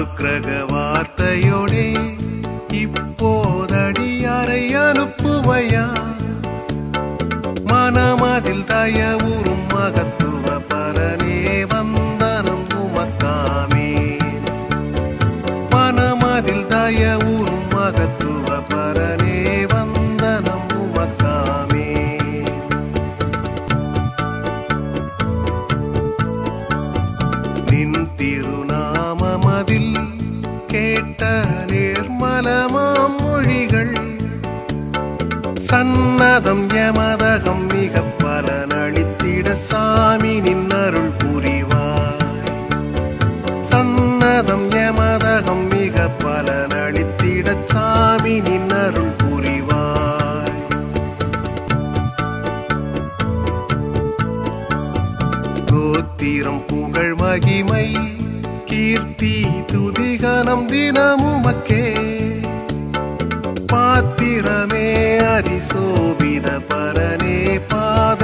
அனுக்கிரக வார்த்தையோடே இப்போதடியாரை அனுப்புவையா மனமதில் தயவுறும் மகத்துவ பரனே வந்தனம் உமக்காமே மனமதில் தயவுறும் மகத்துவ பரனே வந்தனம் உமக்காமே நின் திருநாமமதில் கேட்ட நிர்மலமாம் மொழிகள் சன்னதம் யமதகம் மிக பலனளித்திட சாமி நின் அருள் புரிவாய் சன்னதம் யமதகம் மிக பலனளித்திட சாமி நின் அருள் புரிவாய் தோத்திரம் புகழ் மகிமை கீர்த்தி துதிகனம் தினமுமக்கே பாத்திரமே அரிசோபித பரனே பாத